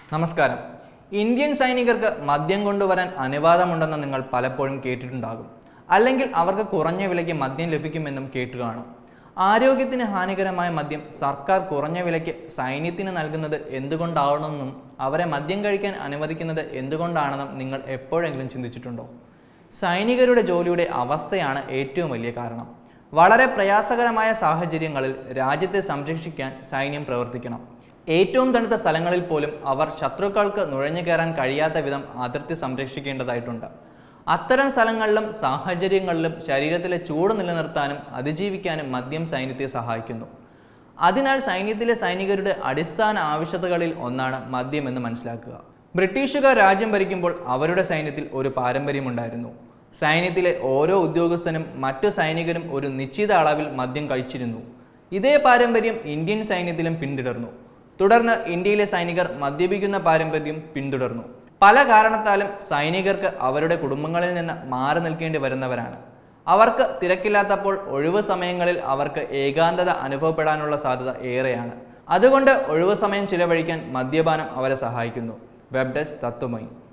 നമസ്കാരം ഇന്ത്യൻ സൈനികർക്ക് മദ്യം കൊണ്ടുവരാൻ അനുവാദമുണ്ടെന്ന് നിങ്ങൾ പലപ്പോഴും കേട്ടിട്ടുണ്ടാകും അല്ലെങ്കിൽ അവർക്ക് കുറഞ്ഞ വിലയ്ക്ക് മദ്യം ലഭിക്കുമെന്നും കേട്ടു കാണും ആരോഗ്യത്തിന് ഹാനികരമായ മദ്യം സർക്കാർ കുറഞ്ഞ വിലയ്ക്ക് സൈന്യത്തിന് നൽകുന്നത് എന്തുകൊണ്ടാവണമെന്നും അവരെ മദ്യം കഴിക്കാൻ അനുവദിക്കുന്നത് എന്തുകൊണ്ടാണെന്നും നിങ്ങൾ എപ്പോഴെങ്കിലും ചിന്തിച്ചിട്ടുണ്ടോ സൈനികരുടെ ജോലിയുടെ അവസ്ഥയാണ് ഏറ്റവും വലിയ കാരണം വളരെ പ്രയാസകരമായ സാഹചര്യങ്ങളിൽ രാജ്യത്തെ സംരക്ഷിക്കാൻ സൈന്യം പ്രവർത്തിക്കണം ഏറ്റവും തണുത്ത സ്ഥലങ്ങളിൽ പോലും അവർ ശത്രുക്കൾക്ക് നുഴഞ്ഞു കയറാൻ കഴിയാത്ത വിധം അതിർത്തി സംരക്ഷിക്കേണ്ടതായിട്ടുണ്ട് അത്തരം സ്ഥലങ്ങളിലും സാഹചര്യങ്ങളിലും ശരീരത്തിലെ ചൂട് നിലനിർത്താനും അതിജീവിക്കാനും മദ്യം സൈന്യത്തെ സഹായിക്കുന്നു അതിനാൽ സൈന്യത്തിലെ സൈനികരുടെ അടിസ്ഥാന ആവശ്യകതകളിൽ ഒന്നാണ് മദ്യം എന്ന് മനസ്സിലാക്കുക ബ്രിട്ടീഷുകാർ രാജ്യം ഭരിക്കുമ്പോൾ അവരുടെ സൈന്യത്തിൽ ഒരു പാരമ്പര്യമുണ്ടായിരുന്നു സൈന്യത്തിലെ ഓരോ ഉദ്യോഗസ്ഥനും മറ്റു സൈനികരും ഒരു നിശ്ചിത അളവിൽ മദ്യം കഴിച്ചിരുന്നു ഇതേ പാരമ്പര്യം ഇന്ത്യൻ സൈന്യത്തിലും പിന്തുടർന്നു തുടർന്ന് ഇന്ത്യയിലെ സൈനികർ മദ്യപിക്കുന്ന പാരമ്പര്യം പിന്തുടർന്നു പല കാരണത്താലും സൈനികർക്ക് അവരുടെ കുടുംബങ്ങളിൽ നിന്ന് മാറി നിൽക്കേണ്ടി വരുന്നവരാണ് അവർക്ക് തിരക്കില്ലാത്തപ്പോൾ ഒഴിവു സമയങ്ങളിൽ അവർക്ക് ഏകാന്തത അനുഭവപ്പെടാനുള്ള സാധ്യത ഏറെയാണ് അതുകൊണ്ട് ഒഴിവു സമയം ചിലവഴിക്കാൻ മദ്യപാനം അവരെ സഹായിക്കുന്നു വെബ് ഡെസ്ക് തത്വമയി